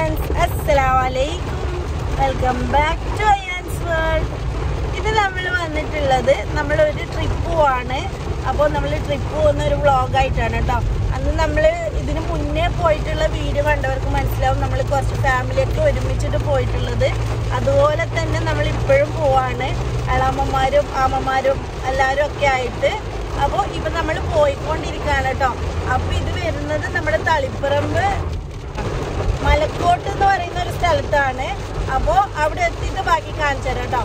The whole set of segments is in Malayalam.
ഫ്രണ്ട്സ് അസ്സലാമലൈക്കും welcome back to Ayyan's world ഇത് നമ്മൾ വന്നിട്ടുള്ളത് നമ്മൾ ഒരു ട്രിപ്പ് പോവാണ് അപ്പോൾ നമ്മൾ ട്രിപ്പ് പോകുന്ന ഒരു വ്ളോഗായിട്ടാണ് കേട്ടോ അന്ന് നമ്മൾ ഇതിന് മുന്നേ പോയിട്ടുള്ള വീഡിയോ കണ്ടവർക്ക് മനസ്സിലാവും നമ്മൾ കുറച്ച് ഫാമിലിയൊക്കെ ഒരുമിച്ചിട്ട് പോയിട്ടുള്ളത് അതുപോലെ തന്നെ നമ്മൾ ഇപ്പോഴും പോവാണ് അളാമ്മമാരും ആമ്മമാരും എല്ലാവരും ഒക്കെ ആയിട്ട് അപ്പോൾ ഇപ്പം നമ്മൾ പോയിക്കൊണ്ടിരിക്കുകയാണ് കേട്ടോ അപ്പോൾ ഇത് വരുന്നത് നമ്മുടെ തളിപ്പറമ്പ് മലക്കോട്ട് എന്ന് പറയുന്ന ഒരു സ്ഥലത്താണ് അപ്പോൾ അവിടെ എത്തിയിട്ട് ബാക്കി കാണിച്ചു തരാം കേട്ടോ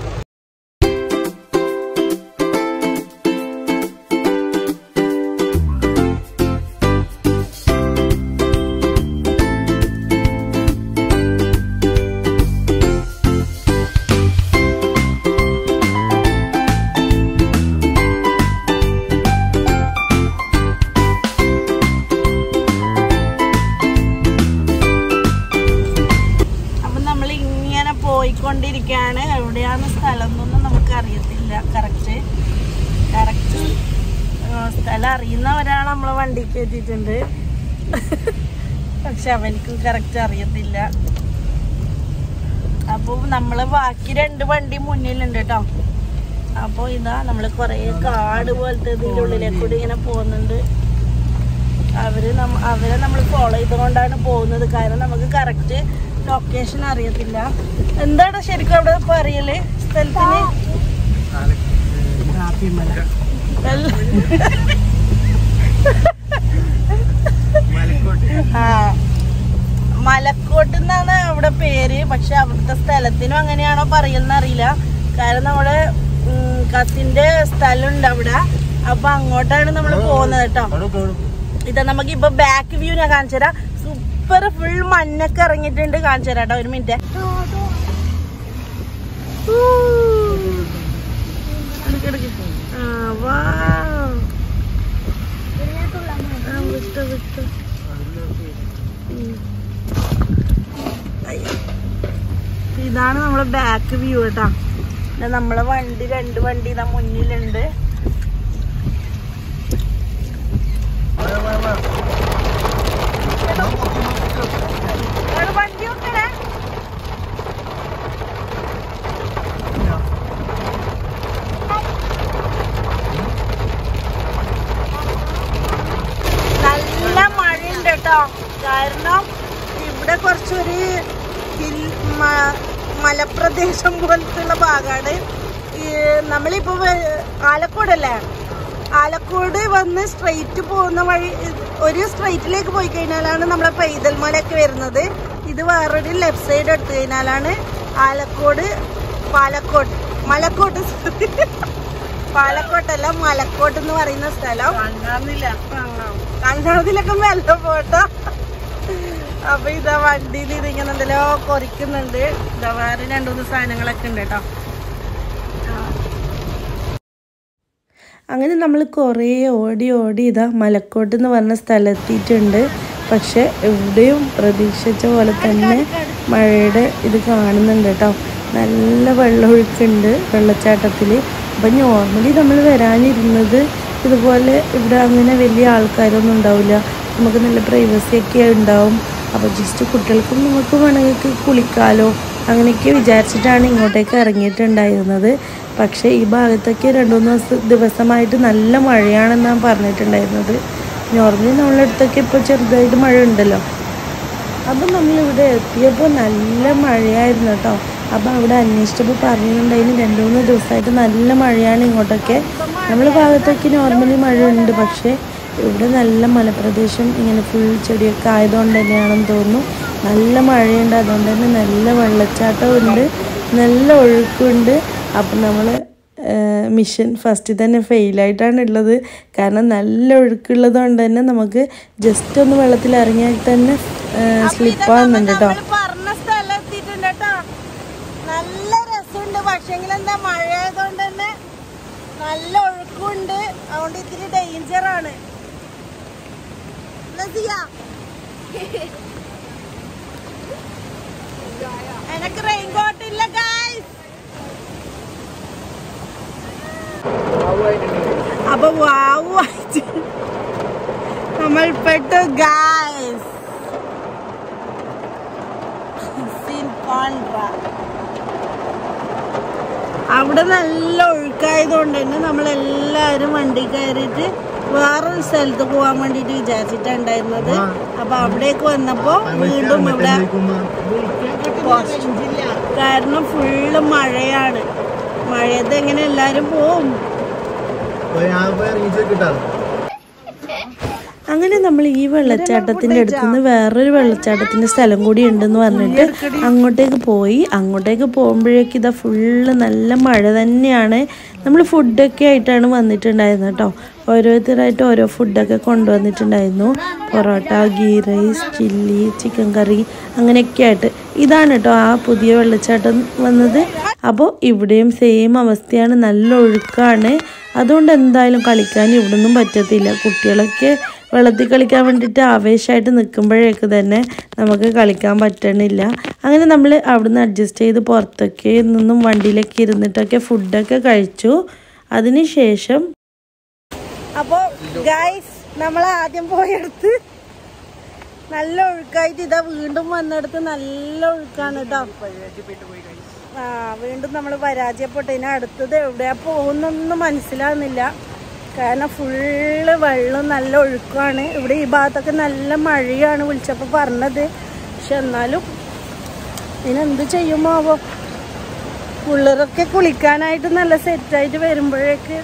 അപ്പം നമ്മൾ ഇങ്ങനെ പോയിക്കൊണ്ടിരിക്കുകയാണ് എവിടെയാണ് സ്ഥലം എന്നൊന്നും നമുക്ക് അറിയത്തില്ല കറക്റ്റ് കറക്റ്റ് സ്ഥലം അറിയുന്ന ഒരാൾ നമ്മളെ വണ്ടിക്ക് എത്തിയിട്ടുണ്ട് പക്ഷെ അവനിക്ക് കറക്റ്റ് അറിയത്തില്ല അപ്പോൾ നമ്മൾ ബാക്കി രണ്ട് വണ്ടി മുന്നിലുണ്ട് കേട്ടോ അപ്പോൾ ഇതാ നമ്മൾ കുറേ കാട് പോലത്തെ ഇതിൻ്റെ ഉള്ളിലേക്ക് കൂടി ഇങ്ങനെ പോകുന്നുണ്ട് അവര് നമ്മ അവരെ നമ്മൾ ഫോളോ ചെയ്തുകൊണ്ടാണ് പോകുന്നത് കാരണം നമുക്ക് കറക്റ്റ് ലൊക്കേഷൻ അറിയത്തില്ല എന്താണ് ശരിക്കും അവിടെ പറയല് സ്ഥലത്തിന് അല്ല. ആ മലക്കോട്ട് എന്നാണ് അവിടെ പേര് പക്ഷെ അവിടുത്തെ സ്ഥലത്തിനും അങ്ങനെയാണോ പറയുന്ന അറിയില്ല കാരണം നമ്മുടെ കസിന്റെ സ്ഥലമുണ്ട് അവിടെ അപ്പൊ അങ്ങോട്ടാണ് നമ്മൾ പോകുന്നത് കേട്ടോ ഇത് നമുക്ക് ഇപ്പൊ ബാക്ക് വ്യൂ ഞാൻ കാണിച്ചു തരാം സൂപ്പർ ഫുൾ മഞ്ഞൊക്കെ ഇറങ്ങിയിട്ടുണ്ട് കാണിച്ചു തരാം കേട്ടോ ഒരു മിനിറ്റ് ഇതാണ് നമ്മളെ ബാക്ക് വ്യൂ കേട്ടോ ഇത് നമ്മളെ വണ്ടി രണ്ട് വണ്ടി ഇതാ മുന്നിലുണ്ട് അവിടെ വണ്ടി നോക്കണേ നല്ല മഴയുണ്ട് കേട്ടോ കാരണം ഇവിടെ കുറച്ചൊരു ഹിൽ മ- മലപ്രദേശം പോലത്തുള്ള ഭാഗമാണ് നമ്മളിപ്പോ വ- ആലക്കോടല്ലേ ആലക്കോട് വന്ന് സ്ട്രെയിറ്റ് പോകുന്ന വഴി ഒരു സ്ട്രെയിറ്റിലേക്ക് പോയി കഴിഞ്ഞാലാണ് നമ്മളെ പൈതൽമലയൊക്കെ വരുന്നത് ഇത് വേറൊരു ലെഫ്റ്റ് സൈഡ് എടുത്തു കഴിഞ്ഞാലാണ് ആലക്കോട് പാലക്കോട് മലക്കോട്ട് sorry. പാലക്കോട്ടല്ല മലക്കോട്ട് എന്ന് പറയുന്ന സ്ഥലം കണ്ണാതിലൊക്കെ മെല്ലെ പോട്ടോ അപ്പൊ ഇതാ വണ്ടിയിൽ ഇതിങ്ങനെ എന്തെല്ലോ കൊറിക്കുന്നുണ്ട് ഇതാ വേറെ രണ്ടു മൂന്ന് സാധനങ്ങളൊക്കെ ഉണ്ട് കേട്ടോ അങ്ങനെ നമ്മൾ കുറേ ഓടി ഓടി ഇതാ മലക്കോട്ട് എന്ന് പറഞ്ഞ സ്ഥലത്തെത്തിയിട്ടുണ്ട് പക്ഷെ എവിടെയും പ്രതീക്ഷിച്ച പോലെ തന്നെ മഴയുടെ ഇത് കാണുന്നുണ്ട് കേട്ടോ നല്ല വെള്ളമൊഴുക്കുണ്ട് വെള്ളച്ചാട്ടത്തിൽ അപ്പം നോർമലി നമ്മൾ വരാനിരുന്നത് ഇതുപോലെ ഇവിടെ അങ്ങനെ വലിയ ആൾക്കാരൊന്നും ഉണ്ടാവില്ല നമുക്ക് നല്ല പ്രൈവസി ഒക്കെ ഉണ്ടാവും അപ്പോൾ ജസ്റ്റ് കുട്ടികൾക്കും നമുക്ക് വേണമെങ്കിൽ കുളിക്കാലോ അങ്ങനെയൊക്കെ വിചാരിച്ചിട്ടാണ് ഇങ്ങോട്ടേക്ക് ഇറങ്ങിയിട്ടുണ്ടായിരുന്നത് പക്ഷേ ഈ ഭാഗത്തൊക്കെ രണ്ട് മൂന്ന് ദിവസ ദിവസമായിട്ട് നല്ല മഴയാണെന്നാണ് പറഞ്ഞിട്ടുണ്ടായിരുന്നത് നോർമലി നമ്മളെ അടുത്തൊക്കെ ഇപ്പോൾ ചെറുതായിട്ട് മഴ ഉണ്ടല്ലോ അപ്പം നമ്മളിവിടെ എത്തിയപ്പോൾ നല്ല മഴയായിരുന്നു കേട്ടോ അപ്പം അവിടെ അന്വേഷിച്ചപ്പോൾ പറഞ്ഞിട്ടുണ്ടായിരുന്നു രണ്ട് മൂന്ന് ദിവസമായിട്ട് നല്ല മഴയാണ് ഇങ്ങോട്ടൊക്കെ നമ്മളെ ഭാഗത്തൊക്കെ നോർമലി മഴ ഉണ്ട് പക്ഷേ ഇവിടെ നല്ല മലപ്രദേശം ഇങ്ങനെ ഫുൾ ചെടിയൊക്കെ ആയതുകൊണ്ട് തന്നെയാണെന്ന് തോന്നുന്നു നല്ല മഴയുണ്ട് അതുകൊണ്ട് തന്നെ നല്ല വെള്ളച്ചാട്ടമുണ്ട് നല്ല ഒഴുക്കുണ്ട് അപ്പം നമ്മൾ മിഷൻ ഫസ്റ്റിൽ തന്നെ ഫെയിലായിട്ടാണ് ഉള്ളത് കാരണം നല്ല ഒഴുക്കുള്ളത് കൊണ്ട് തന്നെ നമുക്ക് ജസ്റ്റ് ഒന്ന് വെള്ളത്തിൽ ഇറങ്ങിയാൽ തന്നെ സ്ലിപ്പാകുന്നുണ്ട് കേട്ടോ നമ്മള് പറഞ്ഞ സ്ഥലം എത്തിയിട്ടുണ്ട് കേട്ടോ നല്ല രസമുണ്ട് പക്ഷെങ്കിൽ എന്താ മഴ ആയതുകൊണ്ട് തന്നെ നല്ല ഒഴുക്കുണ്ട് അതുകൊണ്ട് ഇത്തിരി ഡേഞ്ചർ ആണ് നസിയ, എനക്ക് റെയിൻകോട്ട് ഇല്ല ഗായ്സ് അപ്പൊ വാവ് വായിച്ച് നമ്മൾ പെട്ടു ഗായ്സ് ഹിസിൻ കോൺട്ര അവിടെ നല്ല ഒഴുക്കായതുകൊണ്ട് തന്നെ നമ്മളെല്ലാവരും വണ്ടി കയറിയിട്ട് വേറൊരു സ്ഥലത്ത് പോകാൻ വേണ്ടിയിട്ട് വിചാരിച്ചിട്ടാണ് ഉണ്ടായിരുന്നത് അപ്പൊ അവിടേക്ക് വന്നപ്പോ വീണ്ടും ഇവിടെ കാരണം ഫുള്ള് മഴയാണ് മഴയത്ത് എങ്ങനെ എല്ലാരും പോവും അങ്ങനെ നമ്മൾ ഈ വെള്ളച്ചാട്ടത്തിന്റെ അടുത്തുനിന്ന് വേറൊരു വെള്ളച്ചാട്ടത്തിന്റെ സ്ഥലം കൂടി ഉണ്ടെന്ന് പറഞ്ഞിട്ട് അങ്ങോട്ടേക്ക് പോയി അങ്ങോട്ടേക്ക് പോകുമ്പോഴേക്ക് ഇതാ ഫുള്ള് നല്ല മഴ തന്നെയാണ് നമ്മൾ ഫുഡൊക്കെ ആയിട്ടാണ് വന്നിട്ടുണ്ടായിരുന്നത് കേട്ടോ ഓരോരുത്തരായിട്ട് ഓരോ ഫുഡൊക്കെ കൊണ്ടുവന്നിട്ടുണ്ടായിരുന്നു parotta ghee rice chilli chicken curry അങ്ങനെയൊക്കെ ആയിട്ട് ഇതാണ് കേട്ടോ ആ പുതിയ വെള്ളച്ചാട്ടം വന്നത് അപ്പോൾ ഇവിടെയും സെയിം അവസ്ഥയാണ് നല്ല ഒഴുക്കാണ് അതുകൊണ്ട് എന്തായാലും കളിക്കാൻ ഇവിടെ ഒന്നും പറ്റത്തില്ല കുട്ടികളൊക്കെ വെള്ളത്തിൽ കളിക്കാൻ വേണ്ടിയിട്ട് ആവേശമായിട്ട് നിൽക്കുമ്പോഴേക്ക് തന്നെ നമുക്ക് കളിക്കാൻ പറ്റണില്ല അങ്ങനെ നമ്മൾ അവിടുന്ന് അഡ്ജസ്റ്റ് ചെയ്ത് പുറത്തൊക്കെ നിന്നും വണ്ടിയിലൊക്കെ ഇരുന്നിട്ടൊക്കെ ഫുഡൊക്കെ കഴിച്ചു അതിനുശേഷം അപ്പോ ഗൈസ് നമ്മൾ ആദ്യം പോയെടുത്ത് നല്ല ഒഴുക്കായിട്ട് ഇതാ വീണ്ടും വന്നെടുത്ത് നല്ല ഒഴുക്കാണ് കേട്ടോ ആ വീണ്ടും നമ്മൾ പരാജയപ്പെട്ടു ഇനി അടുത്തത് എവിടെയാ പോകുന്നൊന്നും മനസ്സിലാവുന്നില്ല കാരണം ഫുള്ള് വെള്ളം നല്ല ഒഴുക്കാണ് ഇവിടെ ഈ ഭാഗത്തൊക്കെ നല്ല മഴയാണ് വിളിച്ചപ്പോൾ പറഞ്ഞത് പക്ഷെ എന്നാലും ഇതിനെന്ത് ചെയ്യുമാവോ പിള്ളേരൊക്കെ കുളിക്കാനായിട്ട് നല്ല സെറ്റായിട്ട് വരുമ്പോഴേക്ക്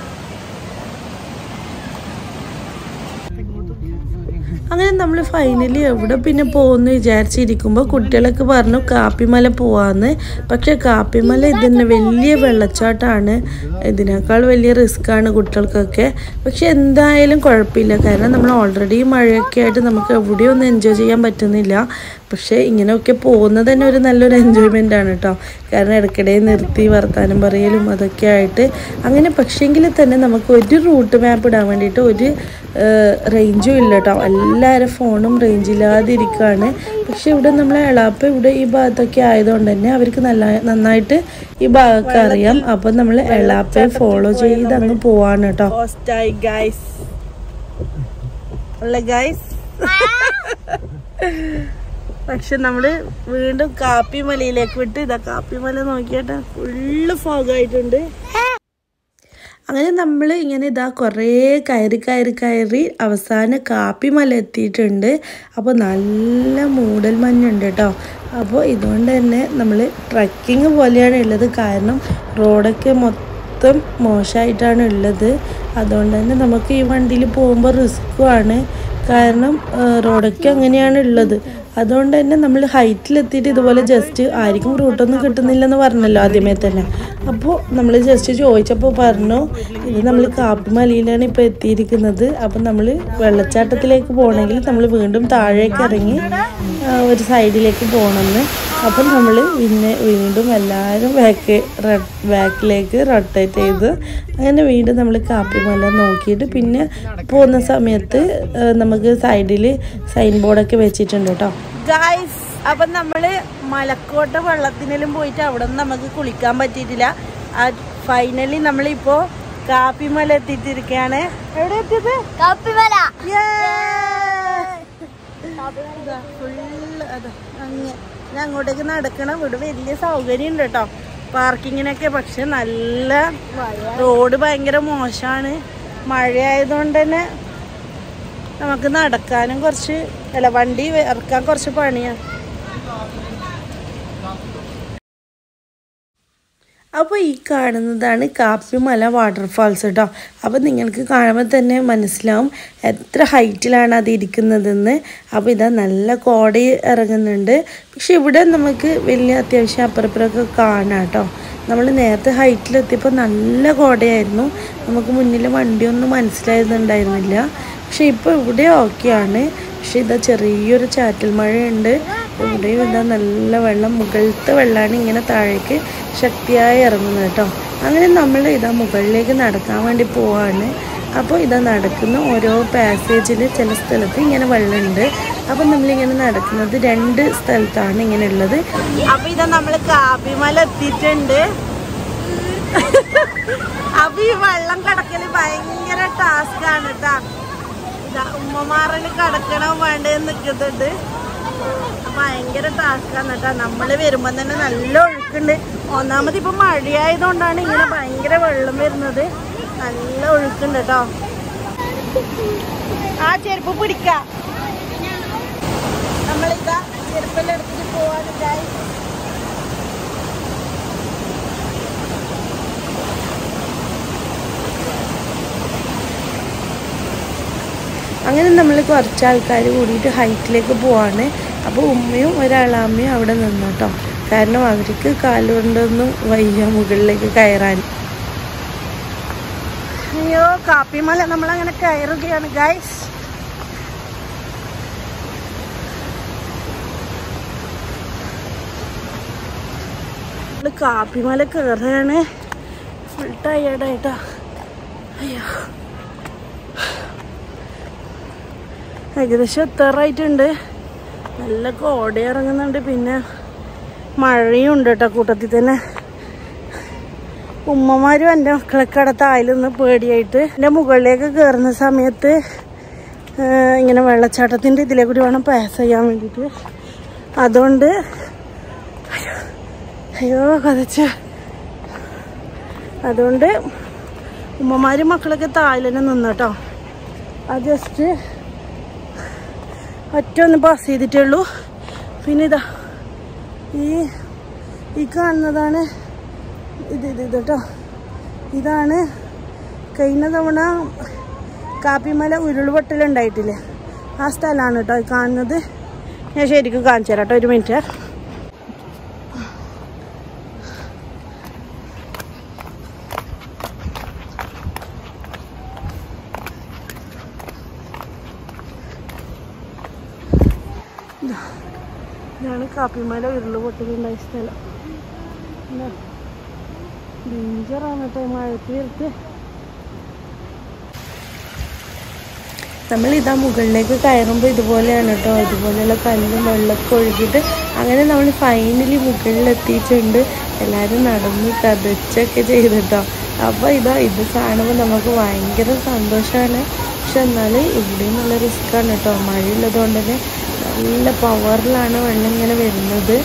അങ്ങനെ നമ്മൾ ഫൈനലി എവിടെ പിന്നെ പോകുമെന്ന് വിചാരിച്ചിരിക്കുമ്പോൾ കുട്ടികളൊക്കെ പറഞ്ഞു കാപ്പിമല പോവാന്ന് പക്ഷെ കാപ്പിമല ഇതിന് വലിയ വെള്ളച്ചാട്ടമാണ് ഇതിനേക്കാൾ വലിയ റിസ്ക്കാണ് കുട്ടികൾക്കൊക്കെ പക്ഷെ എന്തായാലും കുഴപ്പമില്ല കാരണം നമ്മൾ ഓൾറെഡി മഴയൊക്കെ ആയിട്ട് നമുക്ക് എവിടെയും ഒന്നും എൻജോയ് ചെയ്യാൻ പറ്റുന്നില്ല പക്ഷേ ഇങ്ങനെയൊക്കെ പോകുന്നത് തന്നെ ഒരു നല്ലൊരു എൻജോയ്മെൻ്റ് ആണ് കേട്ടോ കാരണം ഇടയ്ക്കിടെ നിർത്തി വർത്താനം പറയലും അതൊക്കെ ആയിട്ട് അങ്ങനെ പക്ഷേങ്കിൽ തന്നെ നമുക്ക് ഒരു റൂട്ട് മാപ്പ് ഇടാൻ വേണ്ടിയിട്ട് ഒരു റേഞ്ചും ഇല്ല കേട്ടോ എല്ലാവരും ഫോണും റേഞ്ച് ഇല്ലാതെ ഇരിക്കുകയാണ് പക്ഷെ ഇവിടെ നമ്മളെ എളാപ്പ ഇവിടെ ഈ ഭാഗത്തൊക്കെ ആയതുകൊണ്ട് തന്നെ അവർക്ക് നല്ല നന്നായിട്ട് ഈ ഭാഗമൊക്കെ അറിയാം അപ്പം നമ്മൾ എളാപ്പയെ ഫോളോ ചെയ്ത് അങ്ങ് പോവാണ് കേട്ടോ പോസ്റ്റായി ഗൈസ് അല്ല ഗൈസ് പക്ഷെ നമ്മള് വീണ്ടും കാപ്പിമലയിലേക്ക് വിട്ട് ഇതാ കാപ്പിമല നോക്കിയാട്ടെ ഫുള്ള് ഫോഗായിട്ടുണ്ട് അങ്ങനെ നമ്മൾ ഇങ്ങനെ ഇതാ കുറേ കയറി കയറി കയറി അവസാനം കാപ്പിമല എത്തിയിട്ടുണ്ട് അപ്പോൾ നല്ല മൂടൽ മഞ്ഞുണ്ട് കേട്ടോ അപ്പോൾ ഇതുകൊണ്ട് തന്നെ നമ്മൾ ട്രക്കിങ് പോലെയാണ് ഉള്ളത് കാരണം റോഡൊക്കെ മൊത്തം മോശമായിട്ടാണ് ഉള്ളത് അതുകൊണ്ട് തന്നെ നമുക്ക് ഈ വണ്ടിയിൽ പോകുമ്പോൾ റിസ്ക്കുമാണ് കാരണം ആ, റോഡൊക്കെ അങ്ങനെയാണ് ഉള്ളത് അതുകൊണ്ട് തന്നെ നമ്മൾ ഹൈറ്റിലെത്തിയിട്ട് ഇതുപോലെ ജസ്റ്റ് ആർക്കും റൂട്ടൊന്നും കിട്ടുന്നില്ലെന്ന് പറഞ്ഞല്ലോ ആദ്യമേ തന്നെ അപ്പോൾ നമ്മൾ ജസ്റ്റ് ചോദിച്ചപ്പോൾ പറഞ്ഞു ഇത് നമ്മൾ കാപ്പിമലയിലാണ് ഇപ്പോൾ എത്തിയിരിക്കുന്നത് അപ്പം നമ്മൾ വെള്ളച്ചാട്ടത്തിലേക്ക് പോകണമെങ്കിൽ നമ്മൾ വീണ്ടും താഴേക്ക് ഇറങ്ങി ആ, ഒരു സൈഡിലേക്ക് പോകണമെന്ന് അപ്പം നമ്മൾ പിന്നെ വീണ്ടും എല്ലാവരും ബാക്ക് ബാക്കിലേക്ക് റൊട്ടേറ്റ് ചെയ്ത് അങ്ങനെ വീണ്ടും നമ്മൾ കാപ്പിമല നോക്കിയിട്ട് പിന്നെ പോകുന്ന സമയത്ത് ആ, നമുക്ക് സൈഡിൽ സൈൻ ബോർഡൊക്കെ വെച്ചിട്ടുണ്ട് കേട്ടോ ഗൈസ് അപ്പൊ നമ്മള് മലക്കോട്ട വെള്ളത്തിനെല്ലാം പോയിട്ട് അവിടെ നിന്ന് നമുക്ക് കുളിക്കാൻ പറ്റിയിട്ടില്ല ഫൈനലി നമ്മളിപ്പോ കാപ്പിമല എത്തിയിട്ടിരിക്കുകയാണ് എവിടെ എത്തിയത് കാപ്പിമല ഇതാ, full അതാ, അങ്ങ് ഞാൻ അങ്ങോട്ടേക്ക് നടക്കണം ഇവിടെ വലിയ സൗകര്യം ഉണ്ട് കേട്ടോ പാർക്കിങ്ങിനൊക്കെ പക്ഷെ നല്ല റോഡ് ഭയങ്കര മോശമാണ് മഴയായതുകൊണ്ട് തന്നെ നമുക്ക് നടക്കാനും കുറച്ച് അല്ല വണ്ടി ഇറക്കാൻ കുറച്ച് പണിയാണ് അപ്പോൾ ഈ കാണുന്നതാണ് കാപ്പിമല വാട്ടർഫാൾസ് കേട്ടോ അപ്പോൾ നിങ്ങൾക്ക് കാണുമ്പോൾ തന്നെ മനസ്സിലാവും എത്ര ഹൈറ്റിലാണ് അത് ഇരിക്കുന്നതെന്ന് അപ്പോൾ ഇതാ നല്ല കോട ഇറങ്ങുന്നുണ്ട് പക്ഷെ ഇവിടെ നമുക്ക് വലിയ അത്യാവശ്യം അപ്പുറപ്പുറമൊക്കെ കാണാം കേട്ടോ നമ്മൾ നേരത്തെ ഹൈറ്റിലെത്തിയപ്പോൾ നല്ല കോടയായിരുന്നു നമുക്ക് മുന്നിൽ വണ്ടിയൊന്നും മനസ്സിലായിരുന്നുണ്ടായിരുന്നില്ല പക്ഷെ ഇപ്പോൾ ഇവിടെ ഓക്കെയാണ് പക്ഷെ ഇതാ ചെറിയൊരു ചാറ്റൽ മഴയുണ്ട് ഇവിടെയും ഇതാ നല്ല വെള്ളം മുകളിലത്തെ വെള്ളമാണ് ഇങ്ങനെ താഴേക്ക് ശക്തിയായി ഇറങ്ങുന്നത് കേട്ടോ അങ്ങനെ നമ്മൾ ഇതാ മുകളിലേക്ക് നടക്കാൻ വേണ്ടി പോവാണ് അപ്പോൾ ഇതാ നടക്കുന്ന ഓരോ പാസേജിൽ ചില സ്ഥലത്ത് ഇങ്ങനെ വെള്ളമുണ്ട് അപ്പം നമ്മളിങ്ങനെ നടക്കുന്നത് രണ്ട് സ്ഥലത്താണ് ഇങ്ങനെ ഉള്ളത് അപ്പൊ ഇതാ നമ്മള് കാപ്പിമല എത്തിയിട്ടുണ്ട് അപ്പൊ ഈ വെള്ളം കടക്കല് ഭയങ്കര ടാസ്ക് ആണ് കേട്ടാ ഇതാ ഉമ്മമാറിന് കടക്കണം വേണ്ടേ നിക്കുന്നുണ്ട് ഭയങ്കര ടാസ്ക്കാണ് കേട്ടോ നമ്മൾ വരുമ്പോൾ തന്നെ നല്ല ഒഴുക്കുണ്ട് ഒന്നാമത് ഇപ്പം മഴയായതുകൊണ്ടാണ് ഇങ്ങനെ ഭയങ്കര വെള്ളം വരുന്നത് നല്ല ഒഴുക്കുണ്ട് കേട്ടോ ആ ചെരുപ്പ് പിടിക്ക നമ്മളിതാ ചെരുപ്പെല്ലാം എടുത്തിട്ട് പോവാണ് guys. അങ്ങനെ നമ്മൾ കുറച്ച് ആൾക്കാർ കൂടിയിട്ട് ഹൈറ്റിലേക്ക് പോവാണ് അപ്പോൾ ഉമ്മയും ഒരാളാമ്മയും അവിടെ നിന്നു കേട്ടോ കാരണം അവർക്ക് കാലുകൊണ്ടൊന്നും വയ്യ മുകളിലേക്ക് കയറാൻ അയ്യോ കാപ്പിമല നമ്മളങ്ങനെ കയറുകയാണ് ഗൈസ് കാപ്പിമല കയറുകയാണ് ഫുൾ ടയേർഡായിട്ടാ അയ്യോ ഏകദേശം എത്താറായിട്ടുണ്ട് നല്ല കോട ഇറങ്ങുന്നുണ്ട് പിന്നെ മഴയും ഉണ്ട് കേട്ടോ കൂട്ടത്തിൽ തന്നെ ഉമ്മമാരും എൻ്റെ മക്കളൊക്കെ അവിടെ താഴെ നിന്ന് പേടിയായിട്ട് എൻ്റെ മുകളിലേക്ക് കയറുന്ന സമയത്ത് ആ, ഇങ്ങനെ വെള്ളച്ചാട്ടത്തിൻ്റെ ഇതിലെ കൂടി വേണം പാസ് ചെയ്യാൻ വേണ്ടിയിട്ട് അതുകൊണ്ട് അയ്യോ, അയ്യോ കതച്ച് അതുകൊണ്ട് ഉമ്മമാരും മക്കളൊക്കെ താഴെ തന്നെ നിന്ന് കേട്ടോ അത് ജസ്റ്റ് ഒറ്റ ഒന്ന് പാസ് ചെയ്തിട്ടേ ഉള്ളൂ പിന്നെ ഇതാ ഈ ഈ കാണുന്നതാണ് ഇത് ഇത് ഇത് കേട്ടോ ഇതാണ് കഴിഞ്ഞ തവണ കാപ്പിമല ഉരുൾപൊട്ടലുണ്ടായിട്ടില്ലേ ആ സ്ഥലമാണ് കേട്ടോ ഈ കാണുന്നത് ഞാൻ ശരിക്കും കാണിച്ചു തരാം കേട്ടോ ഒരു മിനിറ്റ് ഇതാണ് കാപ്പിമല ഉരുൾപൊട്ടലുണ്ടായ സ്ഥലം ഡേഞ്ചറാണ് കേട്ടോ ഈ മഴയ്ക്ക് വരുത്ത് നമ്മൾ ഇതാ മുകളിലേക്ക് കയറുമ്പോൾ ഇതുപോലെയാണ് കേട്ടോ ഇതുപോലെയുള്ള കല്ലും വെള്ളമൊക്കെ ഒഴുകിയിട്ട് അങ്ങനെ നമ്മൾ ഫൈനലി മുകളിലെത്തിയിട്ടുണ്ട് എല്ലാവരും നടന്ന് കതച്ചൊക്കെ ചെയ്തിട്ടോ അപ്പോൾ ഇതാ ഇത് കാണുമ്പോൾ നമുക്ക് ഭയങ്കര സന്തോഷമാണ് പക്ഷെ എന്നാൽ ഇവിടെയും നല്ല റിസ്ക്കാണ് കേട്ടോ മഴയുള്ളത് കൊണ്ട് തന്നെ നല്ല പവറിലാണ് വെള്ളം ഇങ്ങനെ വരുന്നത്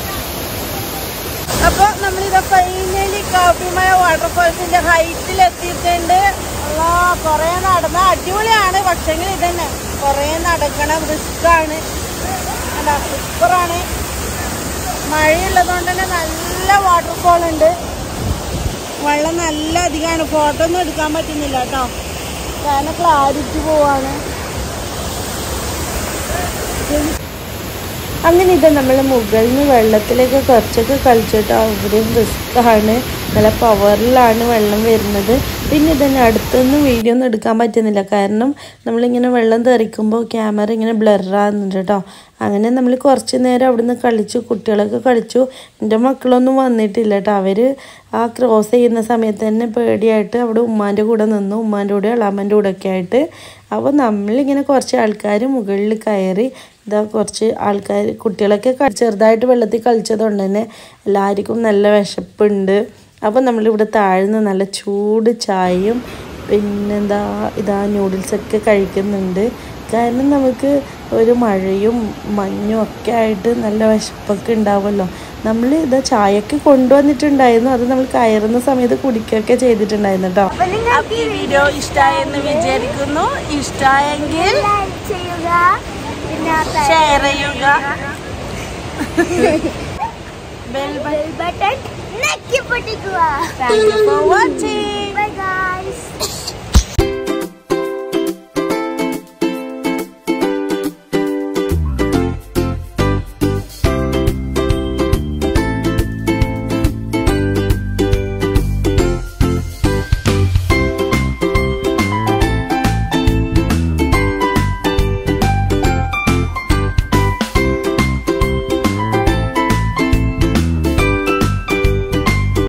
അപ്പൊ നമ്മളിതാ ഫൈനലി കാപ്പിമല വാട്ടർഫോൾസിന്റെ ഹൈറ്റിൽ എത്തിയിട്ടുണ്ട് അല്ലാ കൊറേ നടന്ന അടിപൊളിയാണ് പക്ഷെങ്കിൽ ഇതന്നെ കൊറേ നടക്കണം റിസ്ക്കാണ് അല്ല സൂപ്പറാണ് മഴയുള്ളത് കൊണ്ട് തന്നെ നല്ല വാട്ടർഫോൾ ഉണ്ട് വെള്ളം നല്ല അധികമാണ് ഫോട്ടോ ഒന്നും എടുക്കാൻ പറ്റുന്നില്ല കേട്ടോ കാരണം ക്ലാരിറ്റി പോവാണ് അങ്ങനെ ഇത് നമ്മൾ മുകളിൽ നിന്ന് വെള്ളത്തിലേക്ക് കുറച്ചൊക്കെ കളിച്ചിട്ട് അവിടെയും റിസ്ക്കാണ് നല്ല പവറിലാണ് വെള്ളം വരുന്നത് പിന്നെ ഇതന്നെ അടുത്തൊന്നും വീഡിയോ ഒന്നും എടുക്കാൻ പറ്റുന്നില്ല കാരണം നമ്മളിങ്ങനെ വെള്ളം തെറിക്കുമ്പോൾ ക്യാമറ ഇങ്ങനെ ബ്ലറാകുന്നുണ്ട് കേട്ടോ അങ്ങനെ നമ്മൾ കുറച്ച് നേരം അവിടുന്ന് കളിച്ചു കുട്ടികളൊക്കെ കളിച്ചു എൻ്റെ മക്കളൊന്നും വന്നിട്ടില്ല കേട്ടോ അവർ ആ ക്രോസ് ചെയ്യുന്ന സമയത്ത് തന്നെ പേടിയായിട്ട് അവിടെ ഉമ്മാൻ്റെ കൂടെ നിന്നു ഉമ്മാൻ്റെ കൂടെ ഇളാമ്മൻ്റെ കൂടെ ഒക്കെ ആയിട്ട് അപ്പോൾ നമ്മളിങ്ങനെ കുറച്ച് ആൾക്കാർ മുകളിൽ കയറി ഇതാ കുറച്ച് ആൾക്കാർ കുട്ടികളൊക്കെ ക- ചെറുതായിട്ട് വെള്ളത്തിൽ കളിച്ചതുകൊണ്ട് തന്നെ എല്ലാവർക്കും നല്ല വിശപ്പുണ്ട് അപ്പോൾ നമ്മളിവിടെ താഴ്ന്ന് നല്ല ചൂട് ചായയും പിന്നെന്താ ഇതാ നൂഡിൽസൊക്കെ കഴിക്കുന്നുണ്ട് കാരണം നമുക്ക് ഒരു മഴയും മഞ്ഞും ഒക്കെ ആയിട്ട് നല്ല വിശപ്പൊക്കെ ഉണ്ടാവുമല്ലോ നമ്മൾ ഇതാ ചായയൊക്കെ കൊണ്ടുവന്നിട്ടുണ്ടായിരുന്നു അത് നമ്മൾ കയറുന്ന സമയത്ത് കുടിക്കുകയൊക്കെ ചെയ്തിട്ടുണ്ടായിരുന്നു കേട്ടോ അപ്പൊ ഈ വീഡിയോ ഇഷ്ടമായെന്ന് വിചാരിക്കുന്നു ഇഷ്ടമായെങ്കിൽ ലൈക്ക് ചെയ്യുക പിന്നെ ഷെയർ ചെയ്യുക ബെൽ ബെൽ ബട്ടൺ ഞെക്കി പൊട്ടിക്കുക thank you for watching bye guys